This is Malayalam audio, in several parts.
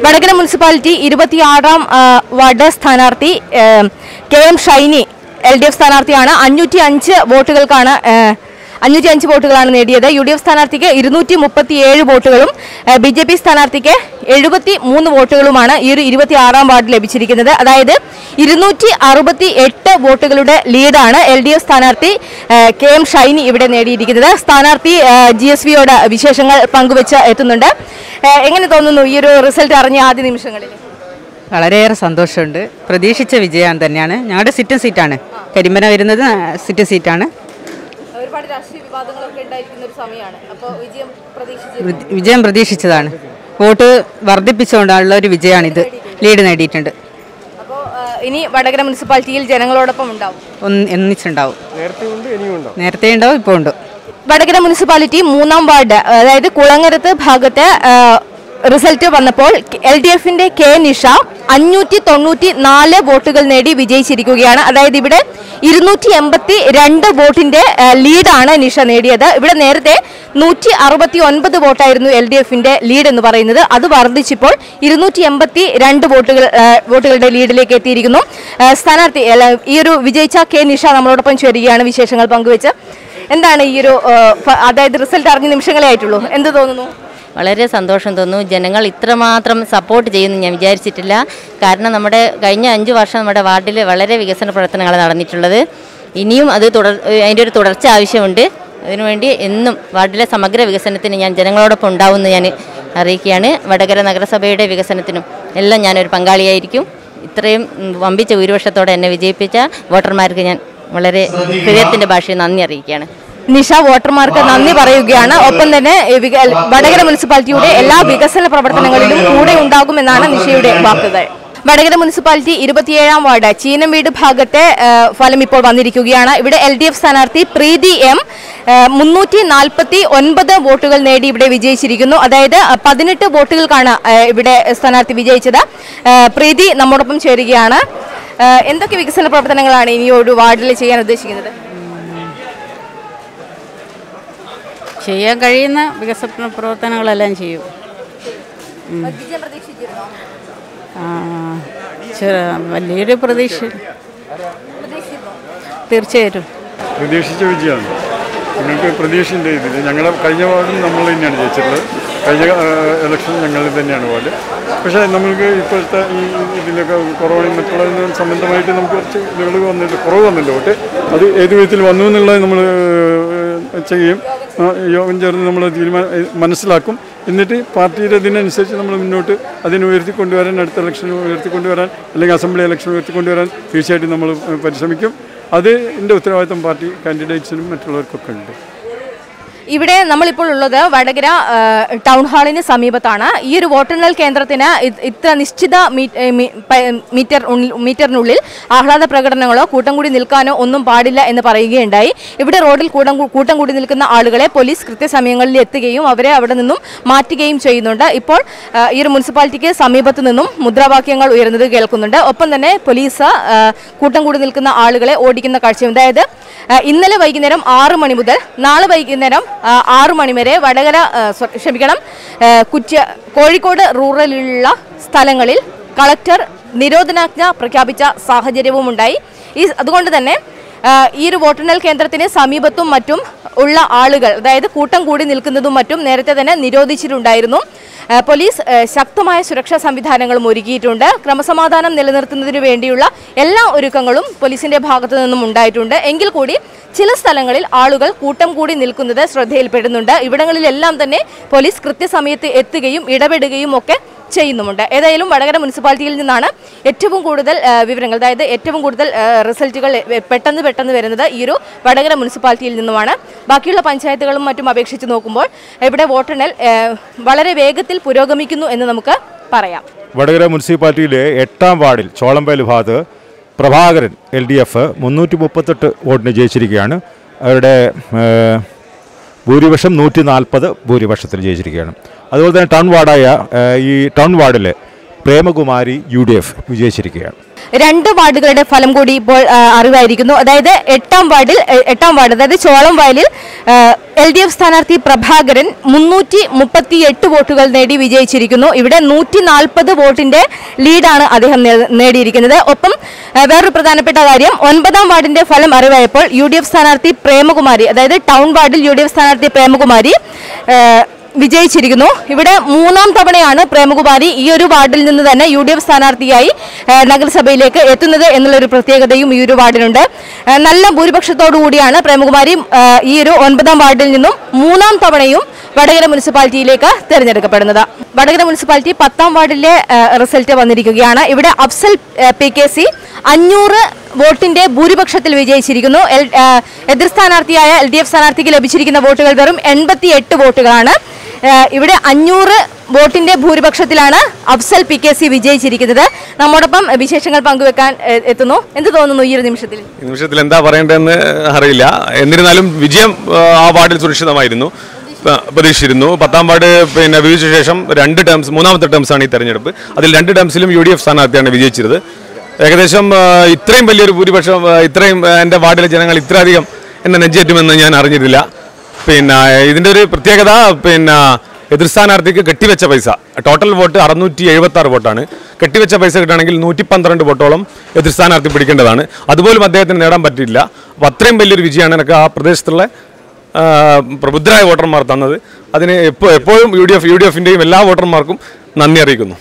വടകര മുനിസിപ്പാലിറ്റി ഇരുപത്തിയാറാം ആ, വാർഡ് സ്ഥാനാർത്ഥി ഏ, K M Shiny L D F സ്ഥാനാർത്ഥിയാണ് അഞ്ഞൂറ്റി അഞ്ച് വോട്ടുകൾക്കാണ് ഏ, അഞ്ഞൂറ്റി അഞ്ച് വോട്ടുകളാണ് നേടിയത് യു ഡി എഫ് സ്ഥാനാർത്ഥിക്ക് ഇരുന്നൂറ്റി മുപ്പത്തിയേഴ് വോട്ടുകളും ബി ജെ പി സ്ഥാനാർത്ഥിക്ക് എഴുപത്തി മൂന്ന് വോട്ടുകളുമാണ് ഈ ഒരു ഇരുപത്തി ആറാം വാർഡ് ലഭിച്ചിരിക്കുന്നത് അതായത് ഇരുന്നൂറ്റി അറുപത്തി എട്ട് വോട്ടുകളുടെ ലീഡാണ് എൽ ഡി എഫ് സ്ഥാനാർത്ഥി ഏ, കെ എം ഷൈനി ഇവിടെ നേടിയിരിക്കുന്നത് സ്ഥാനാർത്ഥി ജി എസ് വിയോട് വിശേഷങ്ങൾ പങ്കുവെച്ച് എത്തുന്നുണ്ട് ഏ, എങ്ങനെ തോന്നുന്നു ഈ ഒരു റിസൾട്ട് അറിഞ്ഞ ആദ്യ നിമിഷങ്ങളിൽ വളരെയേറെ സന്തോഷമുണ്ട് പ്രതീക്ഷിച്ച വിജയം തന്നെയാണ് ഞങ്ങളുടെ സിറ്റും സീറ്റാണ് കരിമ്പന വരുന്നത് സിറ്റും സീറ്റാണ് ഒരുപാട് രാഷ്ട്രീയ വിവാദങ്ങളൊക്കെ ഉണ്ടായിരിക്കുന്ന ഒരു സമയമാണ് അപ്പോൾ വിജയം പ്രതീക്ഷിച്ചു വൃ- വിജയം പ്രതീക്ഷിച്ചതാണ് വോട്ട് വർദ്ധിപ്പിച്ചുകൊണ്ടുള്ള ഒരു വിജയമാണിത് ലീഡ് നേടിയിട്ടുണ്ട് അപ്പോൾ ഇനി വടകര മുനിസിപ്പാലിറ്റിയിൽ ജനങ്ങളോടൊപ്പം ഉണ്ടാവും ഒന്ന് ഒന്നിച്ചുണ്ടാവും നേരത്തെ ഉണ്ടാവും ഇപ്പോൾ ഉണ്ട് വടകര മുനിസിപ്പാലിറ്റി മൂന്നാം വാർഡ് അതായത് കുളങ്ങരത്ത് ഭാഗത്ത് ആ, റിസൾട്ട് വന്നപ്പോൾ എൽ ഡി എഫിന്റെ കെ നിഷ അഞ്ഞൂറ്റി തൊണ്ണൂറ്റി നാല് വോട്ടുകൾ നേടി വിജയിച്ചിരിക്കുകയാണ് അതായത് ഇവിടെ ഇരുന്നൂറ്റി എൺപത്തി രണ്ട് വോട്ടിന്റെ ആ, ലീഡാണ് നിഷ നേടിയത് ഇവിടെ നേരത്തെ നൂറ്റി അറുപത്തി ഒൻപത് വോട്ടായിരുന്നു എൽ ഡി എഫിന്റെ ലീഡ് എന്ന് പറയുന്നത് അത് വർദ്ധിച്ചിപ്പോൾ ഇരുന്നൂറ്റി എൺപത്തി രണ്ട് വോട്ടുകൾ ആ, വോട്ടുകളുടെ ലീഡിലേക്ക് എത്തിയിരിക്കുന്നു ആ, സ്ഥാനാർത്ഥി അല്ല, ഈ ഒരു വിജയിച്ച കെ നിഷ നമ്മളോടൊപ്പം ചേരുകയാണ് വിശേഷങ്ങൾ പങ്കുവെച്ച് എന്താണ് ഈ ഒരു ആ, ഫ- അതായത് റിസൾട്ട് അറിഞ്ഞ നിമിഷങ്ങളേ ആയിട്ടുള്ളൂ എന്ത് തോന്നുന്നു വളരെ സന്തോഷം തോന്നുന്നു ജനങ്ങൾ ഇത്രമാത്രം സപ്പോർട്ട് ചെയ്യുമെന്ന് ഞാൻ വിചാരിച്ചിട്ടില്ല കാരണം നമ്മുടെ കഴിഞ്ഞ അഞ്ച് വർഷം നമ്മുടെ വാർഡിൽ വളരെ വികസന പ്രവർത്തനങ്ങൾ നടന്നിട്ടുള്ളത് ഇനിയും അത് തുടർ അതിൻ്റെ ഒരു തുടർച്ച ആവശ്യമുണ്ട് അതിനുവേണ്ടി എന്നും വാർഡിലെ സമഗ്ര വികസനത്തിന് ഞാൻ ജനങ്ങളോടൊപ്പം ഉണ്ടാവുമെന്ന് ഞാൻ അറിയിക്കുകയാണ് വടകര നഗരസഭയുടെ വികസനത്തിനും എല്ലാം ഞാനൊരു പങ്കാളിയായിരിക്കും ഇത്രയും ഉം, വമ്പിച്ച ഭൂരിപക്ഷത്തോടെ എന്നെ വിജയിപ്പിച്ച വോട്ടർമാർക്ക് ഞാൻ വളരെ ഹൃദയത്തിൻ്റെ ഭാഷയിൽ നന്ദി അറിയിക്കുകയാണ് നിഷ വോട്ടർമാർക്ക് നന്ദി പറയുകയാണ് ഒപ്പം തന്നെ ഈ വിക- വടകര മുനിസിപ്പാലിറ്റിയുടെ എല്ലാ വികസന പ്രവർത്തനങ്ങളിലും കൂടെ ഉണ്ടാകുമെന്നാണ് നിഷയുടെ വാക്കുകൾ വടകര മുനിസിപ്പാലിറ്റി ഇരുപത്തിയേഴാം വാർഡ് ചീനംവീട് ഭാഗത്തെ ആ, ഫലം ഇപ്പോൾ വന്നിരിക്കുകയാണ് ഇവിടെ എൽ ഡി എഫ് സ്ഥാനാർത്ഥി പ്രീതി എം മുന്നൂറ്റി നാൽപ്പത്തി ഒൻപത് വോട്ടുകൾ നേടി ഇവിടെ വിജയിച്ചിരിക്കുന്നു അതായത് ആ, പതിനെട്ട് വോട്ടുകൾക്കാണ് ആ, ഇവിടെ സ്ഥാനാർത്ഥി വിജയിച്ചത് ആ, പ്രീതി നമ്മോടൊപ്പം ചേരുകയാണ് ആ, എന്തൊക്കെ വികസന പ്രവർത്തനങ്ങളാണ് ഇനി ഒരു വാർഡിൽ ചെയ്യാൻ ഉദ്ദേശിക്കുന്നത് ചെയ്യാൻ കഴിയുന്ന വികസന പ്രവർത്തനങ്ങളെല്ലാം ചെയ്യും വിജയം പ്രതീക്ഷിച്ചിരുന്നോ ആ, ചെ- വലിയൊരു പ്രതീക്ഷ തീർച്ചയായിട്ടും പ്രതീക്ഷിച്ച വിജയമാണ് ഞങ്ങൾക്ക് പ്രതീക്ഷയുണ്ട് ഇതിൽ ഞങ്ങളുടെ കഴിഞ്ഞ വാർഡിൽ നമ്മൾ തന്നെയാണ് ജയിച്ചിട്ടുള്ളത് കഴിഞ്ഞ ഇലക്ഷൻ ഞങ്ങൾ തന്നെയാണ് വാർഡ് പക്ഷേ നമ്മൾക്ക് ഇപ്പോഴത്തെ ഈ ഇതിലൊക്കെ കൊറോണയും മറ്റുള്ളതിന് സംബന്ധമായിട്ട് നമുക്ക് കുറച്ച് ഇതുകൾ വന്നിട്ട് കുറവ് വന്നിട്ടുണ്ട് വോട്ട് അത് ഏത് വിധത്തിൽ വന്നു എന്നുള്ളത് നമ്മൾ ചെയ്യും ആ, യോഗം ചേർന്ന് നമ്മൾ തീരുമാനം മനസ്സിലാക്കും എന്നിട്ട് പാർട്ടിയുടെ ഇതിനനുസരിച്ച് നമ്മൾ മുന്നോട്ട് അതിനെ ഉയർത്തിക്കൊണ്ടുവരാൻ അടുത്ത ഇലക്ഷന് ഉയർത്തിക്കൊണ്ടുവരാൻ അല്ലെങ്കിൽ അസംബ്ലി ഇലക്ഷൻ ഉയർത്തിക്കൊണ്ടുവരാൻ തീർച്ചയായിട്ടും നമ്മൾ പരിശ്രമിക്കും അത് എൻ്റെ ഉത്തരവാദിത്തം പാർട്ടി കാൻഡിഡേറ്റ്സിനും മറ്റുള്ളവർക്കൊക്കെ ഉണ്ട് ഇവിടെ നമ്മളിപ്പോൾ ഉള്ളത് വടകര ആ, ടൗൺ ഹാളിന് സമീപത്താണ് ഈ ഒരു വോട്ടെണ്ണൽ കേന്ദ്രത്തിന് ഇത് ഇത്ര നിശ്ചിത മീ- ഏ, മീ- പ- മീറ്റർ ഉള്ളിൽ- മീറ്ററിനുള്ളിൽ ആഹ്ലാദ പ്രകടനങ്ങളോ കൂട്ടം കൂടി നിൽക്കാനോ ഒന്നും പാടില്ല എന്ന് പറയുകയുണ്ടായി ഇവിടെ റോഡിൽ കൂട്ടം കൂ- കൂട്ടം കൂടി നിൽക്കുന്ന ആളുകളെ പോലീസ് കൃത്യസമയങ്ങളിൽ എത്തുകയും അവരെ അവിടെ നിന്നും മാറ്റുകയും ചെയ്യുന്നുണ്ട് ഇപ്പോൾ ആ, ഈ ഒരു മുനിസിപ്പാലിറ്റിക്ക് സമീപത്ത് നിന്നും മുദ്രാവാക്യങ്ങൾ ഉയരുന്നത് കേൾക്കുന്നുണ്ട് ഒപ്പം തന്നെ പോലീസ് ആ, കൂട്ടം കൂടി നിൽക്കുന്ന ആളുകളെ ഓടിക്കുന്ന കാഴ്ചയും അതായത് ആ, ഇന്നലെ വൈകുന്നേരം ആറ് മണി മുതൽ നാളെ വൈകുന്നേരം ആ, ആറ് മണി വരെ വടകര ആ, സ്വ- ക്ഷമിക്കണം ആ, കുറ്റ്യ കോഴിക്കോട് റൂറലിലുള്ള സ്ഥലങ്ങളിൽ കളക്ടർ നിരോധനാജ്ഞ പ്രഖ്യാപിച്ച സാഹചര്യവും ഉണ്ടായി ഈ അതുകൊണ്ട് തന്നെ ആ, ഈ ഒരു വോട്ടെണ്ണൽ കേന്ദ്രത്തിന് സമീപത്തും മറ്റും ഉള്ള ആളുകൾ അതായത് കൂട്ടം കൂടി നിൽക്കുന്നതും മറ്റും നേരത്തെ തന്നെ നിരോധിച്ചിട്ടുണ്ടായിരുന്നു ആ, പോലീസ് ആ, ശക്തമായ സുരക്ഷാ സംവിധാനങ്ങളും ഒരുക്കിയിട്ടുണ്ട് ക്രമസമാധാനം നിലനിർത്തുന്നതിന് വേണ്ടിയുള്ള എല്ലാ ഒരുക്കങ്ങളും പോലീസിന്റെ ഭാഗത്തു നിന്നും ഉണ്ടായിട്ടുണ്ട് എങ്കിൽ കൂടി ചില സ്ഥലങ്ങളിൽ ആളുകൾ കൂട്ടം കൂടി നിൽക്കുന്നത് ശ്രദ്ധയിൽപ്പെടുന്നുണ്ട് ഇവിടങ്ങളിലെല്ലാം തന്നെ പോലീസ് കൃത്യസമയത്ത് എത്തുകയും ഇടപെടുകയും ഒക്കെ ചെയ്യുന്നുമുണ്ട് ഏതായാലും വടകര മുനിസിപ്പാലിറ്റിയിൽ നിന്നാണ് ഏറ്റവും കൂടുതൽ ആ, വിവരങ്ങൾ അതായത് ഏറ്റവും കൂടുതൽ ആ, റിസൾട്ടുകൾ എ- പെട്ടെന്ന് പെട്ടെന്ന് വരുന്നത് ഈ ഒരു വടകര മുനിസിപ്പാലിറ്റിയിൽ നിന്നുമാണ് ബാക്കിയുള്ള പഞ്ചായത്തുകളും മറ്റും അപേക്ഷിച്ച് നോക്കുമ്പോൾ ഇവിടെ വോട്ടെണ്ണൽ ആ, വളരെ വേഗത്തിൽ പുരോഗമിക്കുന്നു എന്ന് നമുക്ക് പറയാം വടകര മുനിസിപ്പാലിറ്റിയിലെ എട്ടാം വാർഡിൽ ചോളമ്പേൽ ഭാഗത്ത് പ്രഭാകരൻ എൽ ഡി എഫ് മുന്നൂറ്റി മുപ്പത്തെട്ട് വോട്ടിന് ജയിച്ചിരിക്കുകയാണ് അവരുടെ ഏഹ്, ഭൂരിപക്ഷം നൂറ്റി നാൽപ്പത് ഭൂരിപക്ഷത്തിൽ ജയിച്ചിരിക്കുകയാണ് അതുപോലെ തന്നെ ടൗൺ വാർഡായ ഏഹ്, ഈ ടൗൺ വാർഡിൽ പ്രേമകുമാരി യു ഡി എഫ് വിജയിച്ചിരിക്കുകയാണ് രണ്ട് വാർഡുകളുടെ ഫലം കൂടി ഇപ്പോൾ ആ, അറിവായിരിക്കുന്നു അതായത് എട്ടാം വാർഡിൽ എ- എട്ടാം വാർഡ് അതായത് ചോളം വയലിൽ എൽ ഡി എഫ് സ്ഥാനാർത്ഥി പ്രഭാകരൻ മുന്നൂറ്റി മുപ്പത്തി എട്ട് വോട്ടുകൾ നേടി വിജയിച്ചിരിക്കുന്നു ഇവിടെ നൂറ്റി നാൽപ്പത് വോട്ടിന്റെ ലീഡാണ് അദ്ദേഹം നേ- നേടിയിരിക്കുന്നത് ഒപ്പം ആ, വേറൊരു പ്രധാനപ്പെട്ട കാര്യം ഒൻപതാം വാർഡിന്റെ ഫലം അറിവായപ്പോൾ യു ഡി എഫ് സ്ഥാനാർത്ഥി പ്രേമകുമാരി അതായത് ടൗൺ വാർഡിൽ യു ഡി എഫ് സ്ഥാനാർത്ഥി പ്രേമകുമാരി ആ, വിജയിച്ചിരിക്കുന്നു ഇവിടെ മൂന്നാം തവണയാണ് പ്രേമകുമാരി ഈ ഒരു വാർഡിൽ നിന്ന് തന്നെ യു ഡി എഫ് സ്ഥാനാർത്ഥിയായി ആ, നഗരസഭയിലേക്ക് എത്തുന്നത് എന്നുള്ളൊരു പ്രത്യേകതയും ഈ ഒരു വാർഡിനുണ്ട് ആ, നല്ല ഭൂരിപക്ഷത്തോടു കൂടിയാണ് പ്രേമകുമാരി ആ, ഈ ഒരു ഒൻപതാം വാർഡിൽ നിന്നും മൂന്നാം തവണയും വടകര മുനിസിപ്പാലിറ്റിയിലേക്ക് തിരഞ്ഞെടുക്കപ്പെടുന്നത് വടകര മുനിസിപ്പാലിറ്റി പത്താം വാർഡിലെ ആ, റിസൾട്ട് വന്നിരിക്കുകയാണ് ഇവിടെ അഫ്സൽ ആ, പി കെ സി അഞ്ഞൂറ് വോട്ടിന്റെ ഭൂരിപക്ഷത്തിൽ വിജയിച്ചിരിക്കുന്നു എൽ ആ, എതിർ സ്ഥാനാർത്ഥിയായ എൽ ഡി എഫ് സ്ഥാനാർത്ഥിക്ക് ലഭിച്ചിരിക്കുന്ന വോട്ടുകൾ വെറും എൺപത്തി എട്ട് വോട്ടുകളാണ് ആ, ഇവിടെ അഞ്ഞൂറ് വോട്ടിന്റെ ഭൂരിപക്ഷത്തിലാണ് അഫ്സൽ പി കെ സി വിജയിച്ചിരിക്കുന്നത് നമ്മോടൊപ്പം വിശേഷങ്ങൾ പങ്കുവെക്കാൻ എ, എത്തുന്നു എന്ത് തോന്നുന്നു ഈ ഒരു നിമിഷത്തിൽ ഈ നിമിഷത്തിൽ എന്താ പറയേണ്ടതെന്ന് അറിയില്ല എന്നിരുന്നാലും വിജയം ആ, ആ വാർഡിൽ സുരക്ഷിതമായിരുന്നു ആ, പ്രതീക്ഷിച്ചിരുന്നു പത്താം വാർഡ് പിന്നെ വിജയിച്ച ശേഷം രണ്ട് ടേംസ് മൂന്നാമത്തെ ടേംസാണ് ഈ തെരഞ്ഞെടുപ്പ് അതിൽ രണ്ട് ടേംസിലും യു ഡി എഫ് സ്ഥാനാർത്ഥിയാണ് വിജയിച്ചത് ഏകദേശം ആ, ഇത്രയും വലിയൊരു ഭൂരിപക്ഷം ആ, ഇത്രയും ആ, എൻ്റെ വാർഡിലെ ജനങ്ങൾ ഇത്രയധികം എന്നെ നെഞ്ചേറ്റുമെന്ന് ഞാൻ അറിഞ്ഞിട്ടില്ല പിന്നെ ഇതിൻ്റെ ഒരു പ്രത്യേകത പിന്നെ എതിർ സ്ഥാനാർത്ഥിക്ക് കെട്ടിവെച്ച പൈസ ടോട്ടൽ വോട്ട് അറുന്നൂറ്റി എഴുപത്തി ആറ് വോട്ടാണ് കെട്ടിവെച്ച പൈസ കിട്ടുകയാണെങ്കിൽ നൂറ്റി പന്ത്രണ്ട് വോട്ടോളം എതിർ സ്ഥാനാർത്ഥി പിടിക്കേണ്ടതാണ് അതുപോലും അദ്ദേഹത്തിന് നേടാൻ പറ്റിയില്ല അപ്പോൾ അത്രയും വലിയൊരു വിജയമാണ് എനിക്ക് ആ പ്രദേശത്തുള്ള ആ, പ്രബുദ്ധരായ വോട്ടർമാർ തന്നത് അതിന് എപ്പോ എപ്പോഴും U D F U D എഫിൻ്റെയും എല്ലാ വോട്ടർമാർക്കും നന്ദി അറിയിക്കുന്നു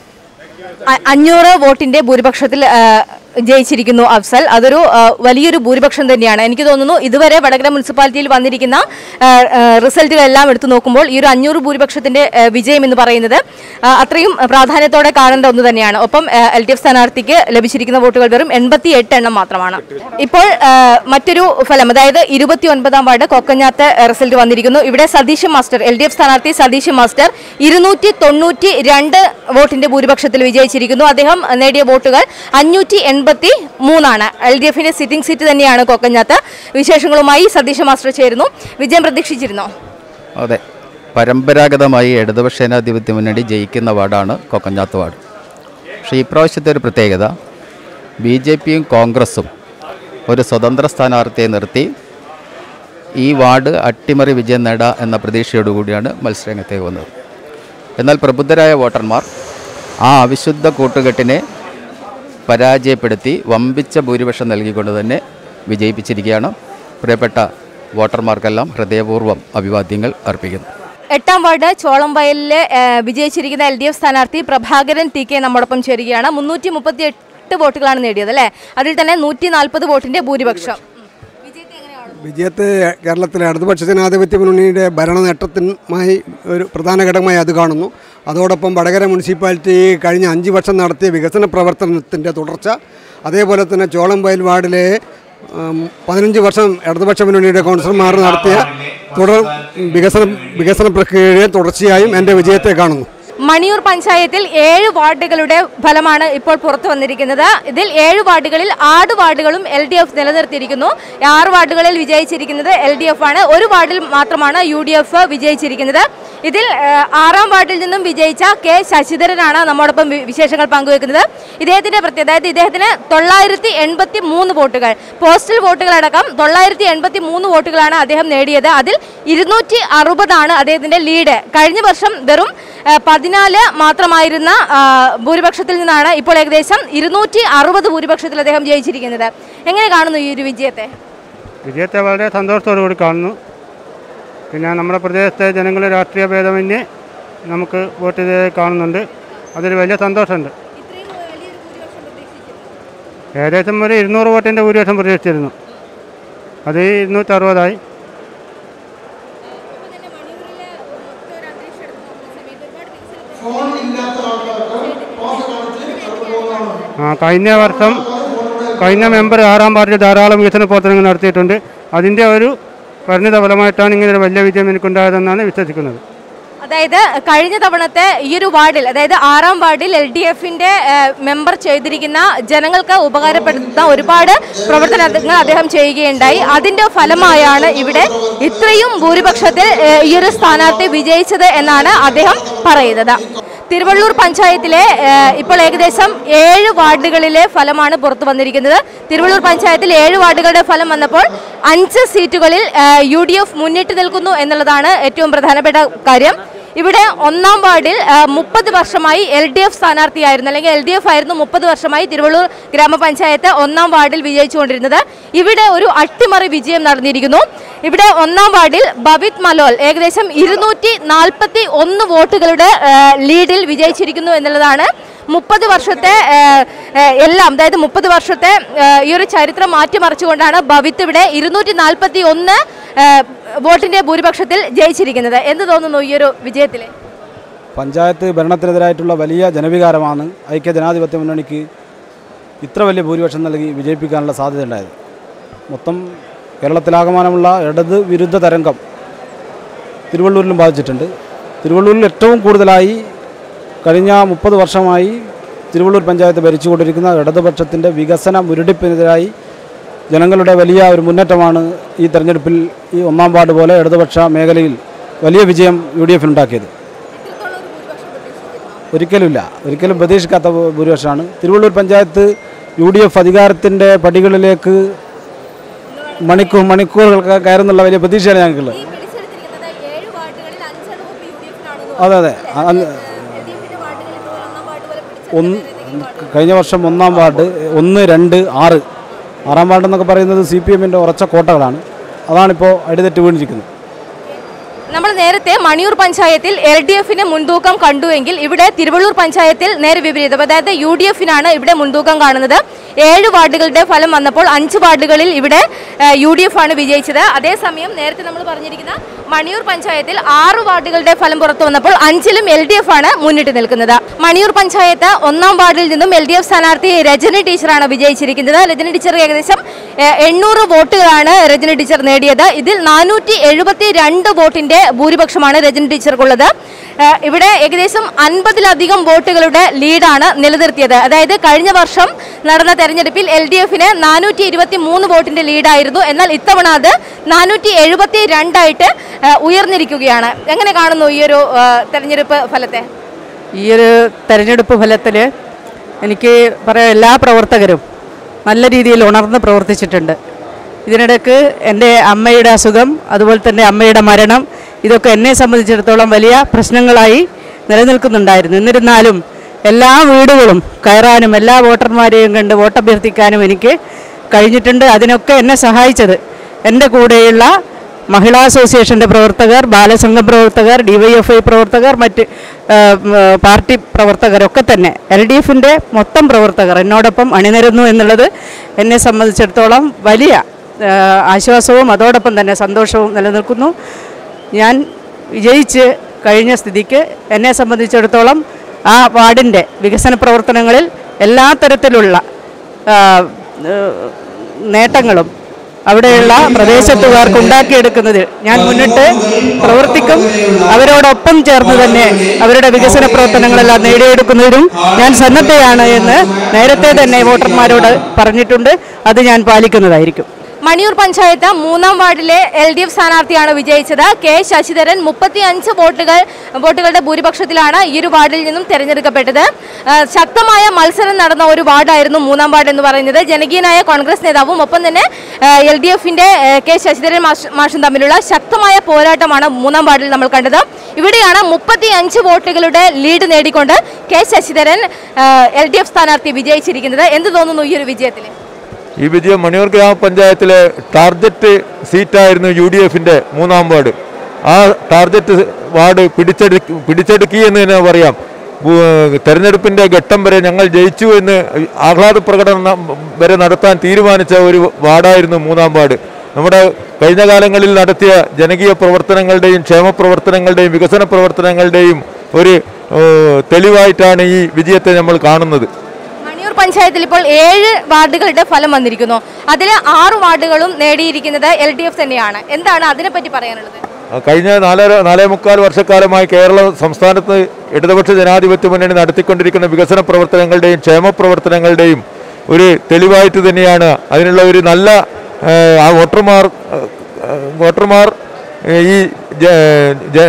അ- അഞ്ഞൂറ് വോട്ടിന്റെ ഭൂരിപക്ഷത്തിൽ ആ, ജയിച്ചിരിക്കുന്നു അഫ്സൽ അതൊരു ആ, വലിയൊരു ഭൂരിപക്ഷം തന്നെയാണ് എനിക്ക് തോന്നുന്നു ഇതുവരെ വടകര മുനിസിപ്പാലിറ്റിയിൽ വന്നിരിക്കുന്ന ആ, ആ, റിസൾട്ടുകളെല്ലാം എടുത്തു നോക്കുമ്പോൾ ഈ ഒരു അഞ്ഞൂറ് ഭൂരിപക്ഷത്തിന്റെ ആ, വിജയം എന്ന് പറയുന്നത് ആ, അത്രയും പ്രാധാന്യത്തോടെ കാണേണ്ട ഒന്ന് തന്നെയാണ് ഒപ്പം എൽ ഡി എഫ് സ്ഥാനാർത്ഥിക്ക് ലഭിച്ചിരിക്കുന്ന വോട്ടുകൾ വെറും എൺപത്തി എട്ട് എണ്ണം മാത്രമാണ് ഇപ്പോൾ ആ, മറ്റൊരു ഫലം അതായത് ഇരുപത്തി ഒൻപതാം വാർഡ് കൊക്കഞ്ഞാത്ത് റിസൾട്ട് വന്നിരിക്കുന്നു ഇവിടെ Satheesh master L D F സ്ഥാനാർത്ഥി സതീഷ് മാസ്റ്റർ ഇരുന്നൂറ്റി തൊണ്ണൂറ്റി രണ്ട് വോട്ടിന്റെ ഭൂരിപക്ഷത്തിൽ വിജയിച്ചിരിക്കുന്നു അദ്ദേഹം നേടിയ വോട്ടുകൾ അഞ്ഞൂറ്റി എൺപത്തി മൂന്നാണ് എൽ ഡി എഫിന്റെ സിറ്റിംഗ് സീറ്റ് തന്നെയാണ് കൊക്കഞ്ഞാത്ത് വിശേഷങ്ങളുമായി സതീഷ് മാസ്റ്റർ ചേരുന്നു വിജയം പ്രതീക്ഷിച്ചിരുന്നോ അതെ പരമ്പരാഗതമായി ഇടതുപക്ഷ ജനാധിപത്യ മുന്നണി ജയിക്കുന്ന വാർഡാണ് കൊക്കഞ്ഞാത്ത് വാർഡ് പക്ഷേ ഇപ്രാവശ്യത്തെ ഒരു പ്രത്യേകത ബി ജെ പിയും കോൺഗ്രസും ഒരു സ്വതന്ത്ര സ്ഥാനാർത്ഥിയെ നിർത്തി ഈ വാർഡ് അട്ടിമറി വിജയം നേടാം എന്ന പ്രതീക്ഷയോടുകൂടിയാണ് മത്സരരംഗത്തേക്ക് വന്നത് എന്നാൽ പ്രബുദ്ധരായ വോട്ടർമാർ ആ അവിശുദ്ധ കൂട്ടുകെട്ടിനെ പരാജയപ്പെടുത്തി വമ്പിച്ച ഭൂരിപക്ഷം നൽകിക്കൊണ്ട് തന്നെ വിജയിപ്പിച്ചിരിക്കുകയാണ് പ്രിയപ്പെട്ട വോട്ടർമാർക്കെല്ലാം ഹൃദയപൂർവ്വം അഭിവാദ്യങ്ങൾ അർപ്പിക്കുന്നു എട്ടാം വാർഡ് ചോളംവയലിലെ ഏഹ്, വിജയിച്ചിരിക്കുന്ന എൽ ഡി എഫ് സ്ഥാനാർത്ഥി പ്രഭാകരൻ ടി കെ നമ്മോടൊപ്പം ചേരുകയാണ് മുന്നൂറ്റി മുപ്പത്തി എട്ട് വോട്ടുകളാണ് നേടിയത് അല്ലേ അതിൽ തന്നെ നൂറ്റി നാൽപ്പത് വോട്ടിന്റെ ഭൂരിപക്ഷം വിജയത്തെ കേരളത്തിലെ ഇടതുപക്ഷ ജനാധിപത്യ മുന്നണിയുടെ ഭരണ നേട്ടത്തിനുമായി ഒരു പ്രധാന ഘടകമായി അത് കാണുന്നു അതോടൊപ്പം വടകര മുനിസിപ്പാലിറ്റി കഴിഞ്ഞ അഞ്ച് വർഷം നടത്തിയ വികസന പ്രവർത്തനത്തിൻ്റെ തുടർച്ച അതേപോലെ തന്നെ ചോളം വയൽ വാർഡിലെ ഉം, പതിനഞ്ച് വർഷം ഇടതുപക്ഷ മുന്നണിയുടെ കൗൺസിലർമാർ നടത്തിയ തുടർ വികസന വികസന പ്രക്രിയയെ തുടർച്ചയായും എൻ്റെ വിജയത്തെ കാണുന്നു മണിയൂർ പഞ്ചായത്തിൽ ഏഴ് വാർഡുകളുടെ ഫലമാണ് ഇപ്പോൾ പുറത്തു വന്നിരിക്കുന്നത് ഇതിൽ ഏഴ് വാർഡുകളിൽ ആറ് വാർഡുകളും എൽ ഡി എഫ് നിലനിർത്തിയിരിക്കുന്നു ആറ് വാർഡുകളിൽ വിജയിച്ചിരിക്കുന്നത് എൽ ഡി എഫ് ആണ് ഒരു വാർഡിൽ മാത്രമാണ് യു ഡി എഫ് വിജയിച്ചിരിക്കുന്നത് ഇതിൽ ഏഹ്, ആറാം വാർഡിൽ നിന്നും വിജയിച്ച കെ ശശിധരനാണ് നമ്മോടൊപ്പം വി- വിശേഷങ്ങൾ പങ്കുവെക്കുന്നത് ഇദ്ദേഹത്തിന്റെ പ്രത്യേകത അതായത് ഇദ്ദേഹത്തിന് തൊള്ളായിരത്തി എൺപത്തി മൂന്ന് വോട്ടുകൾ പോസ്റ്റൽ വോട്ടുകളടക്കം തൊള്ളായിരത്തി എൺപത്തി മൂന്ന് വോട്ടുകളാണ് അദ്ദേഹം നേടിയത് അതിൽ ഇരുന്നൂറ്റി അറുപതാണ് അദ്ദേഹത്തിന്റെ ലീഡ് കഴിഞ്ഞ വർഷം വെറും ഏഹ്, പതിനാല് മാത്രമായിരുന്ന ആ, ഭൂരിപക്ഷത്തിൽ നിന്നാണ് ഇപ്പോൾ ഏകദേശം ഇരുന്നൂറ്റി അറുപത് ഭൂരിപക്ഷത്തിൽ അദ്ദേഹം ജയിച്ചിരിക്കുന്നത് എങ്ങനെ കാണുന്നു ഈ ഒരു വിജയത്തെ വിജയത്തെ വളരെ സന്തോഷത്തോടു കൂടി കാണുന്നു പിന്നെ നമ്മുടെ പ്രദേശത്തെ ജനങ്ങൾ രാഷ്ട്രീയ ഭേദമന്യേ നമുക്ക് വോട്ട് ചെയ്ത് കാണുന്നുണ്ട് അതൊരു വലിയ സന്തോഷമുണ്ട് ഏകദേശം ഒരു ഇരുന്നൂറ് വോട്ടിൻ്റെ ഭൂരിപക്ഷം പ്രതീക്ഷിച്ചിരുന്നു അത് ഇരുന്നൂറ്റി അറുപതായി ആ കഴിഞ്ഞ വർഷം കഴിഞ്ഞ മെമ്പർ ആറാം പാർട്ടിയിൽ ധാരാളം വികസന പ്രവർത്തനങ്ങൾ നടത്തിയിട്ടുണ്ട് അതിൻ്റെ ഒരു പരിണിത ഫലമായിട്ടാണ് ഇങ്ങനെ ഒരു വലിയ വിജയം എനിക്കുണ്ടായതെന്നാണ് വിശ്വസിക്കുന്നത് അതായത് കഴിഞ്ഞ തവണത്തെ ഈ ഒരു വാർഡിൽ അതായത് ആറാം വാർഡിൽ എൽ ഡി എഫിന്റെ മെമ്പർ ചെയ്തിരിക്കുന്ന ജനങ്ങൾക്ക് ഉപകാരപ്പെടുന്ന ഒരുപാട് പ്രവർത്തനങ്ങൾ അദ്ദേഹം ചെയ്യുകയുണ്ടായി അതിന്റെ ഫലമായാണ് ഇവിടെ ഇത്രയും ഭൂരിപക്ഷത്തിൽ ഏഹ്, ഈ ഒരു സ്ഥാനാർത്ഥി വിജയിച്ചത് എന്നാണ് അദ്ദേഹം പറയുന്നത് തിരുവള്ളൂർ പഞ്ചായത്തിലെ ഏഹ്, ഇപ്പോൾ ഏകദേശം ഏഴ് വാർഡുകളിലെ ഫലമാണ് പുറത്തു വന്നിരിക്കുന്നത് തിരുവള്ളൂർ പഞ്ചായത്തിൽ ഏഴ് വാർഡുകളുടെ ഫലം വന്നപ്പോൾ അഞ്ച് സീറ്റുകളിൽ യു ഡി എഫ് മുന്നിട്ട് നിൽക്കുന്നു എന്നുള്ളതാണ് ഏറ്റവും പ്രധാനപ്പെട്ട കാര്യം ഇവിടെ ഒന്നാം വാർഡിൽ മുപ്പത് വർഷമായി എൽ ഡി എഫ് സ്ഥാനാർത്ഥിയായിരുന്നു അല്ലെങ്കിൽ എൽ ഡി എഫ് ആയിരുന്നു മുപ്പത് വർഷമായി തിരുവള്ളൂർ ഗ്രാമപഞ്ചായത്ത് ഒന്നാം വാർഡിൽ വിജയിച്ചുകൊണ്ടിരുന്നത് ഇവിടെ ഒരു അട്ടിമറി വിജയം നടന്നിരിക്കുന്നു ഇവിടെ ഒന്നാം വാർഡിൽ ബവിത് മലോൽ ഏകദേശം ഇരുന്നൂറ്റി നാൽപ്പത്തി ഒന്ന് വോട്ടുകളുടെ ആ, ലീഡിൽ വിജയിച്ചിരിക്കുന്നു എന്നുള്ളതാണ് മുപ്പത് വർഷത്തെ ആ, ആ, എല്ലാം അതായത് മുപ്പത് വർഷത്തെ ആ, ഈ ഒരു ചരിത്രം മാറ്റിമറിച്ചുകൊണ്ടാണ് ഭവിത്ത് ഇവിടെ ഇരുന്നൂറ്റി നാൽപ്പത്തി ഒന്ന് വോട്ടിന്റെ ഭൂരിപക്ഷത്തിൽ ജയിച്ചിരിക്കുന്നത് എന്ത് തോന്നുന്നു ഈ ഒരു വിജയത്തിൽ പഞ്ചായത്ത് ഭരണത്തിനെതിരായിട്ടുള്ള വലിയ ജനവികാരമാണ് ഐക്യ ജനാധിപത്യ മുന്നണിക്ക് ഇത്ര വലിയ ഭൂരിപക്ഷം നൽകി വിജയിപ്പിക്കാനുള്ള സാധ്യതയുണ്ടായത് മൊത്തം കേരളത്തിലാകമാനമുള്ള ഇടത് വിരുദ്ധ തരംഗം തിരുവള്ളൂരിലും ബാധിച്ചിട്ടുണ്ട് തിരുവള്ളൂരിൽ ഏറ്റവും കൂടുതലായി കഴിഞ്ഞ മുപ്പത് വർഷമായി തിരുവള്ളൂർ പഞ്ചായത്ത് ഭരിച്ചുകൊണ്ടിരിക്കുന്ന ഇടതുപക്ഷത്തിൻ്റെ വികസന മുരടിപ്പിനെതിരായി ജനങ്ങളുടെ വലിയ ഒരു മുന്നേറ്റമാണ് ഈ തെരഞ്ഞെടുപ്പിൽ ഈ ഒന്നാം വാർഡ് പോലെ ഇടതുപക്ഷ മേഖലയിൽ വലിയ വിജയം യു ഡി എഫിനുണ്ടാക്കിയത് ഒരിക്കലുമില്ല ഒരിക്കലും പ്രതീക്ഷിക്കാത്ത ഭൂരിപക്ഷമാണ് Thiruvallur panchayat U D F അധികാരത്തിൻ്റെ പടികളിലേക്ക് മണിക്കൂർ മണിക്കൂറുകൾക്ക് കയറുന്നുള്ള വലിയ പ്രതീക്ഷയാണ് ഞങ്ങൾക്കുള്ളത് അതെ അതെ അന്ന് ഒന്ന് കഴിഞ്ഞ വർഷം ഒന്നാം വാർഡ് ഒന്ന് രണ്ട് ആറ് ആറാം വാർഡ് എന്നൊക്കെ പറയുന്നത് സി പി എമ്മിൻ്റെ ഉറച്ച കോട്ടകളാണ് അതാണിപ്പോൾ അടിതെറ്റ് വീണിരിക്കുന്നത് നമ്മൾ നേരത്തെ മണിയൂർ പഞ്ചായത്തിൽ എൽ ഡി എഫിന് മുൻതൂക്കം കണ്ടുവെങ്കിൽ ഇവിടെ തിരുവള്ളൂർ പഞ്ചായത്തിൽ നേരെ വിപരീതം അതായത് യു ഡി എഫിനാണ് ഇവിടെ മുൻതൂക്കം കാണുന്നത് ഏഴ് വാർഡുകളുടെ ഫലം വന്നപ്പോൾ അഞ്ച് വാർഡുകളിൽ ഇവിടെ യു ഡി എഫ് ആണ് വിജയിച്ചത് അതേസമയം നേരത്തെ നമ്മൾ പറഞ്ഞിരിക്കുന്ന മണിയൂർ പഞ്ചായത്തിൽ ആറ് വാർഡുകളുടെ ഫലം പുറത്തു വന്നപ്പോൾ അഞ്ചിലും എൽ ഡി എഫ് ആണ് മുന്നിട്ട് നിൽക്കുന്നത് മണിയൂർ പഞ്ചായത്ത് ഒന്നാം വാർഡിൽ നിന്നും എൽ ഡി എഫ് സ്ഥാനാർത്ഥി രജനി ടീച്ചറാണ് വിജയിച്ചിരിക്കുന്നത് രജനി ടീച്ചർ ഏകദേശം ഏഹ്, എണ്ണൂറ് വോട്ടുകളാണ് രജനി ടീച്ചർ നേടിയത് ഇതിൽ നാനൂറ്റി എഴുപത്തി രണ്ട് വോട്ടിന്റെ ഭൂരിപക്ഷമാണ് രജനി ടീച്ചർക്കുള്ളത് ഏഹ്, ഇവിടെ ഏകദേശം അൻപതിലധികം വോട്ടുകളുടെ ലീഡാണ് നിലനിർത്തിയത് അതായത് കഴിഞ്ഞ വർഷം നടന്ന തെരഞ്ഞെടുപ്പിൽ എൽ ഡി എഫിന് നാനൂറ്റി ഇരുപത്തി മൂന്ന് വോട്ടിന്റെ ലീഡായിരുന്നു എന്നാൽ ഇത്തവണ അത് നാനൂറ്റി എഴുപത്തി രണ്ടായിട്ട് ഏഹ്, ഉയർന്നിരിക്കുകയാണ് എങ്ങനെ കാണുന്നു ഈ ഒരു ഏഹ്, തെരഞ്ഞെടുപ്പ് ഫലത്തെ ഈ ഒരു തെരഞ്ഞെടുപ്പ് ഫലത്തിൽ എനിക്ക് പറയാം എല്ലാ പ്രവർത്തകരും നല്ല രീതിയിൽ ഉണർന്ന് പ്രവർത്തിച്ചിട്ടുണ്ട് ഇതിനിടയ്ക്ക് എൻ്റെ അമ്മയുടെ അസുഖം അതുപോലെ തന്നെ അമ്മയുടെ മരണം ഇതൊക്കെ എന്നെ സംബന്ധിച്ചിടത്തോളം വലിയ പ്രശ്നങ്ങളായി നിലനിൽക്കുന്നുണ്ടായിരുന്നു എന്നിരുന്നാലും എല്ലാ വീടുകളും കയറാനും എല്ലാ വോട്ടർമാരെയും കണ്ട് വോട്ടഭ്യർത്ഥിക്കാനും എനിക്ക് കഴിഞ്ഞിട്ടുണ്ട് അതിനൊക്കെ എന്നെ സഹായിച്ചത് എൻ്റെ കൂടെയുള്ള മഹിളാ അസോസിയേഷൻ്റെ പ്രവർത്തകർ ബാലസംഘം പ്രവർത്തകർ ഡിവൈഎഫ്ഐ പ്രവർത്തകർ മറ്റ് ആ, ഉം, ആ, പാർട്ടി പ്രവർത്തകരൊക്കെ തന്നെ എൽ ഡി എഫിൻ്റെ മൊത്തം പ്രവർത്തകർ എന്നോടൊപ്പം അണിനിരന്നു എന്നുള്ളത് എന്നെ സംബന്ധിച്ചിടത്തോളം വലിയ ആ, ആശ്വാസവും അതോടൊപ്പം തന്നെ സന്തോഷവും നിലനിൽക്കുന്നു ഞാൻ വിജയിച്ച് കഴിഞ്ഞ സ്ഥിതിക്ക് എന്നെ സംബന്ധിച്ചിടത്തോളം ആ വാർഡിൻ്റെ വികസന പ്രവർത്തനങ്ങളിൽ എല്ലാ തരത്തിലുള്ള ആ, ഏഹ്, നേട്ടങ്ങളും അവിടെയുള്ള പ്രദേശത്തുകാർക്ക് ഉണ്ടാക്കിയെടുക്കുന്നതിൽ ഞാൻ മുന്നിട്ട് പ്രവർത്തിക്കും അവരോടൊപ്പം ചേർന്ന് തന്നെ അവരുടെ വികസന പ്രവർത്തനങ്ങളെല്ലാം നേടിയെടുക്കുന്നതിനും ഞാൻ സന്നദ്ധയാണ് എന്ന് നേരത്തെ തന്നെ വോട്ടർമാരോട് പറഞ്ഞിട്ടുണ്ട് അത് ഞാൻ പാലിക്കുന്നതായിരിക്കും മണിയൂർ പഞ്ചായത്ത് മൂന്നാം വാർഡിലെ എൽ ഡി എഫ് സ്ഥാനാർത്ഥിയാണ് വിജയിച്ചത് കെ ശശിധരൻ മുപ്പത്തി അഞ്ച് വോട്ടുകൾ വോട്ടുകളുടെ ഭൂരിപക്ഷത്തിലാണ് ഈ ഒരു വാർഡിൽ നിന്നും തെരഞ്ഞെടുക്കപ്പെട്ടത് ആ, ശക്തമായ മത്സരം നടന്ന ഒരു വാർഡായിരുന്നു മൂന്നാം വാർഡ് എന്ന് പറയുന്നത് ജനകീയനായ കോൺഗ്രസ് നേതാവും ഒപ്പം തന്നെ എൽ ഡി എഫിന്റെ കെ ശശിധരൻ മാഷ് മാഷും തമ്മിലുള്ള ശക്തമായ പോരാട്ടമാണ് മൂന്നാം വാർഡിൽ നമ്മൾ കണ്ടത് ഇവിടെയാണ് മുപ്പത്തി അഞ്ച് വോട്ടുകളുടെ ലീഡ് നേടിക്കൊണ്ട് K Sasidharan L D F സ്ഥാനാർത്ഥി വിജയിച്ചിരിക്കുന്നത് എന്ത് തോന്നുന്നു ഈ ഒരു വിജയത്തിൽ ഈ വിജയം മണിയൂർ ഗ്രാമപഞ്ചായത്തിലെ ടാർഗറ്റ് സീറ്റായിരുന്നു യു ഡി എഫിൻ്റെ മൂന്നാം വാർഡ് ആ ടാർഗറ്റ് വാർഡ് പിടിച്ചെടു പിടിച്ചെടുക്കി എന്ന് തന്നെ പറയാം ഭൂ- തെരഞ്ഞെടുപ്പിൻ്റെ ഘട്ടം വരെ ഞങ്ങൾ ജയിച്ചു എന്ന് ആഹ്ലാദ പ്രകടനം വരെ നടത്താൻ തീരുമാനിച്ച ഒരു വാർഡായിരുന്നു മൂന്നാം വാർഡ് നമ്മുടെ കഴിഞ്ഞ കാലങ്ങളിൽ നടത്തിയ ജനകീയ പ്രവർത്തനങ്ങളുടെയും ക്ഷേമ പ്രവർത്തനങ്ങളുടെയും വികസന പ്രവർത്തനങ്ങളുടെയും ഒരു ഏഹ്, തെളിവായിട്ടാണ് ഈ വിജയത്തെ നമ്മൾ കാണുന്നത് മണിയൂർ പഞ്ചായത്തിൽ ഇപ്പോൾ ഏഴ് വാർഡുകളുടെ ഫലം വന്നിരിക്കുന്നു അതിൽ ആറ് വാർഡുകളും നേടിയിരിക്കുന്നത് എൽ ഡി എഫ് തന്നെയാണ് എന്താണ് അതിനെപ്പറ്റി പറയാനുള്ളത് ആ, കഴിഞ്ഞ നാലര നാലേ മുക്കാൽ വർഷക്കാലമായി കേരള സംസ്ഥാനത്ത് ഇടതുപക്ഷ ജനാധിപത്യ മുന്നണി നടത്തിക്കൊണ്ടിരിക്കുന്ന വികസന പ്രവർത്തനങ്ങളുടെയും ക്ഷേമ പ്രവർത്തനങ്ങളുടെയും ഒരു തെളിവായിട്ട് തന്നെയാണ് അതിനുള്ള ഒരു നല്ല ഏഹ്, ആ വോട്ടർമാർ ഏഹ്, വോട്ടർമാർ ഏഹ്, ഈ ജ- ജ-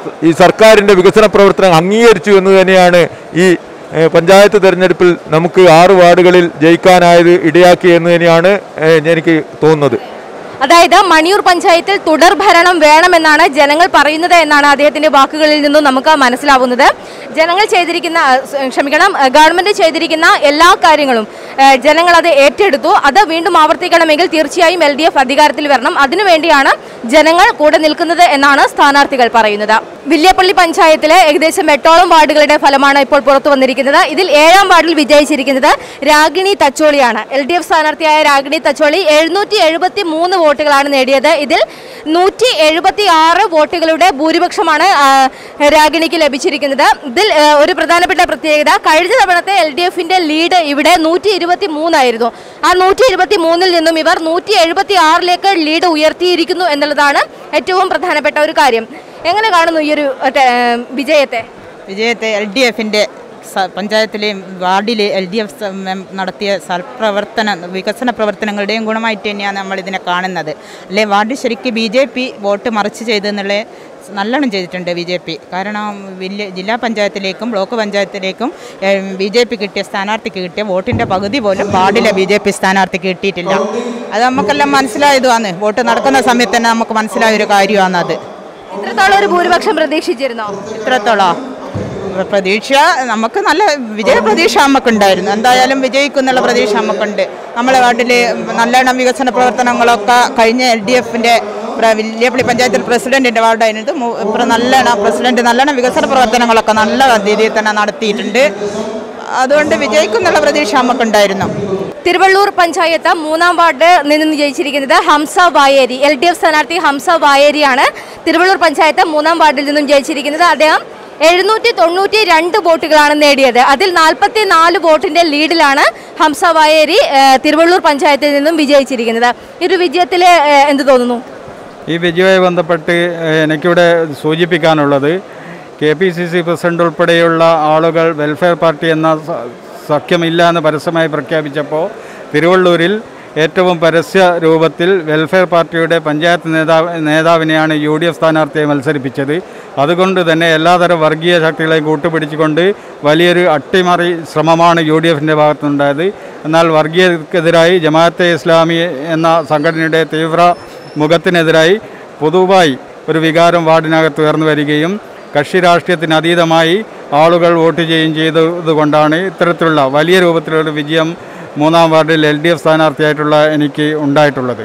ഈ സർക്കാരിൻ്റെ വികസന പ്രവർത്തനം അംഗീകരിച്ചു എന്ന് തന്നെയാണ് ഈ ഏഹ്, പഞ്ചായത്ത് തെരഞ്ഞെടുപ്പിൽ നമുക്ക് ആറ് വാർഡുകളിൽ ജയിക്കാനായത് ഇടയാക്കി എന്ന് തന്നെയാണ് ഏഹ്, എനിക്ക് തോന്നുന്നത് അതായത് മണിയൂർ പഞ്ചായത്തിൽ തുടർ ഭരണം വേണമെന്നാണ് ജനങ്ങൾ പറയുന്നത് എന്നാണ് അദ്ദേഹത്തിന്റെ വാക്കുകളിൽ നിന്നും നമുക്ക് മനസ്സിലാവുന്നത് ജനങ്ങൾ ചെയ്തിരിക്കുന്ന അഹ്, സ്- ക്ഷമിക്കണം അഹ്, ഗവൺമെന്റ് ചെയ്തിരിക്കുന്ന എല്ലാ കാര്യങ്ങളും അഹ്, ജനങ്ങൾ അത് ഏറ്റെടുത്തു അത് വീണ്ടും ആവർത്തിക്കണമെങ്കിൽ തീർച്ചയായും എൽ ഡി എഫ് അധികാരത്തിൽ വരണം അതിനുവേണ്ടിയാണ് ജനങ്ങൾ കൂടെ നിൽക്കുന്നത് എന്നാണ് സ്ഥാനാർത്ഥികൾ പറയുന്നത് വില്യപ്പള്ളി പഞ്ചായത്തിലെ ഏകദേശം എട്ടോളം വാർഡുകളുടെ ഫലമാണ് ഇപ്പോൾ പുറത്തു വന്നിരിക്കുന്നത് ഇതിൽ ഏഴാം വാർഡിൽ വിജയിച്ചിരിക്കുന്നത് രാഗിണി തച്ചോളിയാണ് എൽ ഡി എഫ് സ്ഥാനാർത്ഥിയായ രാഗിണി തച്ചോളി എഴുന്നൂറ്റി എഴുപത്തി മൂന്ന് വോട്ടുകളാണ് നേടിയത് ഇതിൽ നൂറ്റി എഴുപത്തി ആറ് വോട്ടുകളുടെ ഭൂരിപക്ഷമാണ് ആ, രാഗിണിക്ക് ലഭിച്ചിരിക്കുന്നത് ഇതിൽ ആ, ഒരു പ്രധാനപ്പെട്ട പ്രത്യേകത കഴിഞ്ഞ തവണത്തെ എൽ ഡി എഫിന്റെ ലീഡ് ഇവിടെ നൂറ്റി ഇരുപത്തി മൂന്നായിരുന്നു ആ നൂറ്റി ഇരുപത്തി മൂന്നിൽ നിന്നും ഇവർ നൂറ്റി എഴുപത്തി ആറിലേക്ക് ലീഡ് ഉയർത്തിയിരിക്കുന്നു എന്നുള്ളതാണ് ഏറ്റവും പ്രധാനപ്പെട്ട ഒരു കാര്യം എങ്ങനെ കാണുന്നു ഈ ഒരു ആ, ടെ- ആ, വിജയത്തെ വിജയത്തെ എൽ ഡി എഫിൻ്റെ പഞ്ചായത്തിലെയും വാർഡിലെ എൽ ഡി എഫ് നടത്തിയ സൽപ്രവർത്തന വികസന പ്രവർത്തനങ്ങളുടെയും ഗുണമായിട്ട് തന്നെയാണ് നമ്മൾ ഇതിനെ കാണുന്നത് അല്ലെ വാർഡ് ശരിക്കും ബി ജെ പി വോട്ട് മറിച്ച് ചെയ്തെന്നുള്ള നല്ലോണം ചെയ്തിട്ടുണ്ട് ബി ജെ പി കാരണം വലിയ ജില്ലാ പഞ്ചായത്തിലേക്കും ബ്ലോക്ക് പഞ്ചായത്തിലേക്കും ബി ജെ പി കിട്ടിയ സ്ഥാനാർത്ഥിക്ക് കിട്ടിയ വോട്ടിൻ്റെ പകുതി പോലും വാർഡിലെ ബി ജെ പി സ്ഥാനാർത്ഥിക്ക് കിട്ടിയിട്ടില്ല അത് നമുക്കെല്ലാം മനസ്സിലായതുമാണ് വോട്ട് നടക്കുന്ന സമയത്ത് തന്നെ നമുക്ക് മനസ്സിലായ ഒരു കാര്യമാണ് അത് ഇത്രത്തോളം ഒരു ഭൂരിപക്ഷം പ്രതീക്ഷിച്ചിരുന്നോ ഇത്രത്തോളം പ്രതീക്ഷ നമുക്ക് നല്ല വിജയ പ്രതീക്ഷ നമുക്കുണ്ടായിരുന്നു എന്തായാലും വിജയിക്കുന്നുള്ള പ്രതീക്ഷ നമുക്കുണ്ട് നമ്മളെ വാർഡിൽ നല്ലോണം വികസന പ്രവർത്തനങ്ങളൊക്കെ കഴിഞ്ഞ എൽ ഡി എഫിൻ്റെ വില്യപ്പള്ളി പഞ്ചായത്തിൽ പ്രസിഡന്റിൻ്റെ വാർഡായിരുന്നു മു- ഇപ്പം നല്ലോണം പ്രസിഡന്റ് നല്ലോണം വികസന പ്രവർത്തനങ്ങളൊക്കെ നല്ല രീതിയിൽ തന്നെ നടത്തിയിട്ടുണ്ട് അതുകൊണ്ട് വിജയിക്കുന്നുള്ള പ്രതീക്ഷ നമുക്കുണ്ടായിരുന്നു തിരുവള്ളൂർ പഞ്ചായത്ത് മൂന്നാം വാർഡ് നിന്നും ജയിച്ചിരിക്കുന്നത് Hamsa Vayeri L D F സ്ഥാനാർത്ഥി ഹംസ വായേരിയാണ് തിരുവള്ളൂർ പഞ്ചായത്ത് മൂന്നാം വാർഡിൽ നിന്നും ജയിച്ചിരിക്കുന്നത് അദ്ദേഹം എഴുന്നൂറ്റി തൊണ്ണൂറ്റി രണ്ട് വോട്ടുകളാണ് നേടിയത് അതിൽ നാൽപ്പത്തി നാല് വോട്ടിന്റെ ലീഡിലാണ് ഹംസ വായേരി ഏഹ്, തിരുവള്ളൂർ പഞ്ചായത്തിൽ നിന്നും വിജയിച്ചിരിക്കുന്നത് ഈ ഒരു വിജയത്തിൽ ഏഹ്, എന്ത് തോന്നുന്നു ഈ വിജയവുമായി ബന്ധപ്പെട്ട് ഏഹ്, എനിക്കിവിടെ സൂചിപ്പിക്കാനുള്ളത് K P C C president ഉൾപ്പെടെയുള്ള ആളുകൾ വെൽഫെയർ പാർട്ടി എന്ന സ- സഖ്യമില്ല എന്ന് പരസ്യമായി പ്രഖ്യാപിച്ചപ്പോൾ തിരുവള്ളൂരിൽ ഏറ്റവും പരസ്യ രൂപത്തിൽ വെൽഫെയർ പാർട്ടിയുടെ പഞ്ചായത്ത് നേതാവ് നേതാവിനെയാണ് യു ഡി എഫ് സ്ഥാനാർത്ഥിയെ മത്സരിപ്പിച്ചത് അതുകൊണ്ട് തന്നെ എല്ലാതരം വർഗീയ ശക്തികളെയും കൂട്ടുപിടിച്ചുകൊണ്ട് വലിയൊരു അട്ടിമറി ശ്രമമാണ് യു ഡി എഫിൻ്റെ ഭാഗത്തുനിന്നുണ്ടായത് എന്നാൽ വർഗീയതക്കെതിരായി ജമാഅത്തെ ഇസ്ലാമി എന്ന സംഘടനയുടെ തീവ്ര മുഖത്തിനെതിരായി പൊതുവായി ഒരു വികാരം വാർഡിനകത്ത് ഉയർന്നു വരികയും കക്ഷി രാഷ്ട്രീയത്തിന് അതീതമായി ആളുകൾ വോട്ട് ചെയ്യുകയും ചെയ്തതുകൊണ്ടാണ് ഇത്തരത്തിലുള്ള വലിയ രൂപത്തിലുള്ള വിജയം മൂന്നാം വാർഡിൽ എൽ ഡി എഫ് സ്ഥാനാർത്ഥിയായിട്ടുള്ള എനിക്ക് ഉണ്ടായിട്ടുള്ളത്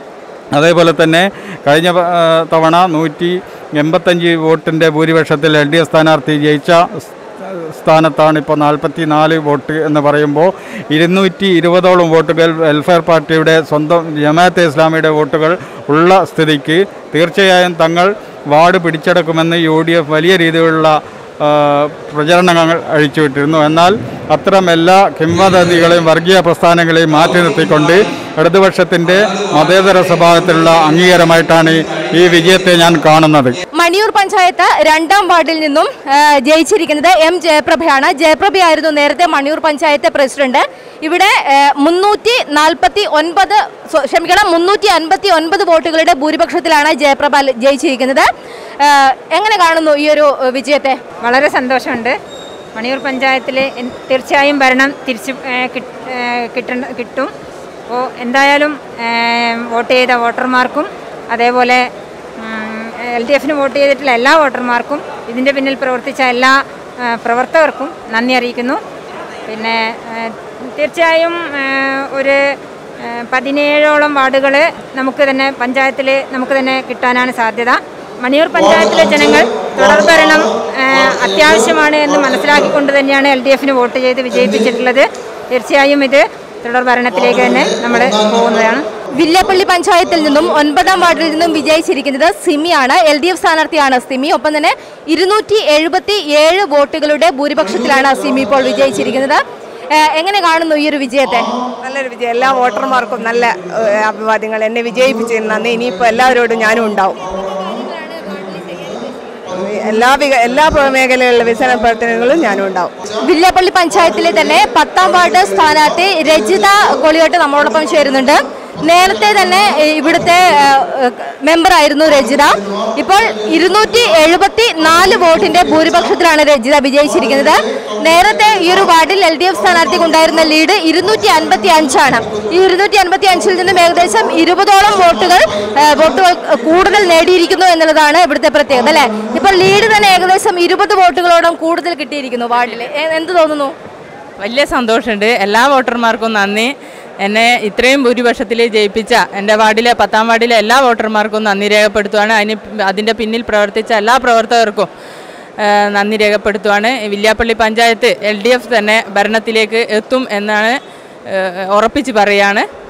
അതേപോലെ തന്നെ കഴിഞ്ഞ ആ, തവണ നൂറ്റി എൺപത്തഞ്ച് വോട്ടിൻ്റെ ഭൂരിപക്ഷത്തിൽ എൽ ഡി എഫ് സ്ഥാനാർത്ഥി ജയിച്ച സ്- സ്ഥാനത്താണ് ഇപ്പോൾ നാൽപ്പത്തി നാല് വോട്ട് എന്ന് പറയുമ്പോൾ ഇരുന്നൂറ്റി ഇരുപതോളം വോട്ടുകൾ വെൽഫെയർ പാർട്ടിയുടെ സ്വന്തം ജമാഅത്തെ ഇസ്ലാമിയുടെ വോട്ടുകൾ ഉള്ള സ്ഥിതിക്ക് തീർച്ചയായും തങ്ങൾ വാർഡ് പിടിച്ചെടുക്കുമെന്ന് യു ഡി എഫ് വലിയ രീതിയിലുള്ള ആ, പ്രചരണങ്ങൾ അഴിച്ചുവിട്ടിരുന്നു എന്നാൽ അത്തരം എല്ലാ കിംവദന്തികളെയും വർഗീയ പ്രസ്ഥാനങ്ങളെയും മാറ്റി നിർത്തിക്കൊണ്ട് ഇടതുപക്ഷത്തിൻ്റെ മതേതര സ്വഭാവത്തിലുള്ള അംഗീകാരമായിട്ടാണ് ഈ വിജയത്തെ ഞാൻ കാണുന്നത് മണിയൂർ പഞ്ചായത്ത് രണ്ടാം വാർഡിൽ നിന്നും ആ, ജയിച്ചിരിക്കുന്നത് എം ജയപ്രഭയാണ് ജയപ്രഭയായിരുന്നു നേരത്തെ മണിയൂർ പഞ്ചായത്ത് പ്രസിഡന്റ് ഇവിടെ മുന്നൂറ്റി നാൽപ്പത്തി ഒൻപത് സോ- ക്ഷമിക്കണം മുന്നൂറ്റി അൻപത്തി ഒൻപത് വോട്ടുകളുടെ ഭൂരിപക്ഷത്തിലാണ് ജയപ്രഭ ല- ജയിച്ചിരിക്കുന്നത് ആ, എങ്ങനെ കാണുന്നു ഈ ഒരു ആ, വിജയത്തെ വളരെ സന്തോഷമുണ്ട് മണിയൂർ പഞ്ചായത്തിൽ തീർച്ചയായും ഭരണം തിരിച്ച് ഏ, കിട്ട്- ഏ, കിട്ടണ്ട കിട്ടും അപ്പോൾ എന്തായാലും ഏ, വോട്ട് ചെയ്ത വോട്ടർമാർക്കും അതേപോലെ എൽ ഡി എഫിന് വോട്ട് ചെയ്തിട്ടുള്ള എല്ലാ വോട്ടർമാർക്കും ഇതിൻ്റെ പിന്നിൽ പ്രവർത്തിച്ച എല്ലാ ഏ, പ്രവർത്തകർക്കും നന്ദി അറിയിക്കുന്നു പിന്നെ ഏ, തീർച്ചയായും ഏ, ഒരു ഏ, പതിനേഴോളം വാർഡുകൾ നമുക്ക് തന്നെ പഞ്ചായത്തിൽ നമുക്ക് തന്നെ കിട്ടാനാണ് സാധ്യത മണിയൂർ പഞ്ചായത്തിലെ ജനങ്ങൾ തുടർ ഭരണം ആ, അത്യാവശ്യമാണ് എന്ന് മനസ്സിലാക്കിക്കൊണ്ട് തന്നെയാണ് എൽ ഡി എഫിന് വോട്ട് ചെയ്ത് വിജയിപ്പിച്ചിട്ടുള്ളത് തീർച്ചയായും ഇത് തുടർ ഭരണത്തിലേക്ക് തന്നെ നമ്മൾ പോകുന്നതാണ് വില്ലേപ്പള്ളി പഞ്ചായത്തിൽ നിന്നും ഒൻപതാം വാർഡിൽ നിന്നും വിജയിച്ചിരിക്കുന്നത് സിമിയാണ് എൽ ഡി എഫ് സ്ഥാനാർത്ഥിയാണ് സിമി ഒപ്പം തന്നെ ഇരുന്നൂറ്റി എഴുപത്തി ഏഴ് വോട്ടുകളുടെ ഭൂരിപക്ഷത്തിലാണ് സിമി ഇപ്പോൾ വിജയിച്ചിരിക്കുന്നത് ഏഹ് എങ്ങനെ കാണുന്നു ഈ ഒരു വിജയത്തെ നല്ലൊരു വിജയം എല്ലാ വോട്ടർമാർക്കും നല്ല ഏഹ്, അഭിവാദ്യങ്ങൾ എന്നെ വിജയിപ്പിച്ചതിന് നന്ദി ഇനിയിപ്പോൾ എല്ലാവരോടും ഞാനും ഉണ്ടാവും എല്ലാ വിക- എല്ലാ പ്ര- മേഖലകളിലെ വികസന പ്രവർത്തനങ്ങളും ഞാനും ഉണ്ടാവും വില്ലേപ്പള്ളി പഞ്ചായത്തിലെ തന്നെ പത്താം വാർഡ് സ്ഥാനാർത്ഥി രജിത കൊളിയോട്ട് നമ്മളോടൊപ്പം ചേരുന്നുണ്ട് നേരത്തെ തന്നെ ഏഹ്, ഇവിടുത്തെ മെമ്പറായിരുന്നു രജിത ഇപ്പോൾ ഇരുന്നൂറ്റി എഴുപത്തി നാല് വോട്ടിന്റെ ഭൂരിപക്ഷത്തിലാണ് രജിത വിജയിച്ചിരിക്കുന്നത് നേരത്തെ ഈ ഒരു വാർഡിൽ എൽ ഡി എഫ് സ്ഥാനാർത്ഥിക്ക് ഉണ്ടായിരുന്ന ലീഡ് ഇരുന്നൂറ്റി അൻപത്തി അഞ്ചാണ് ഈ ഇരുന്നൂറ്റി അൻപത്തി അഞ്ചിൽ നിന്നും ഏകദേശം ഇരുപതോളം വോട്ടുകൾ ഏഹ്, വോട്ടുകൾ കൂടുതൽ നേടിയിരിക്കുന്നു എന്നുള്ളതാണ് ഇവിടുത്തെ പ്രത്യേകത അല്ലെ ഇപ്പോൾ ലീഡ് തന്നെ ഏകദേശം ഇരുപത് വോട്ടുകളോളം കൂടുതൽ കിട്ടിയിരിക്കുന്നു വാർഡിൽ എ- എന്ത് തോന്നുന്നു വലിയ സന്തോഷമുണ്ട് എല്ലാ വോട്ടർമാർക്കും നന്ദി എന്നെ ഇത്രയും ഭൂരിപക്ഷത്തിൽ ജയിപ്പിച്ച എൻ്റെ വാർഡിലെ പത്താം വാർഡിലെ എല്ലാ വോട്ടർമാർക്കും നന്ദി രേഖപ്പെടുത്തുവാണ് അതിന് അതിൻ്റെ പിന്നിൽ പ്രവർത്തിച്ച എല്ലാ പ്രവർത്തകർക്കും ആ, നന്ദി രേഖപ്പെടുത്തുവാണ് Villiappally panchayat L D F തന്നെ ഭരണത്തിലേക്ക് എത്തും എന്നാണ് ആ, ഉറപ്പിച്ച് പറയുകയാണ്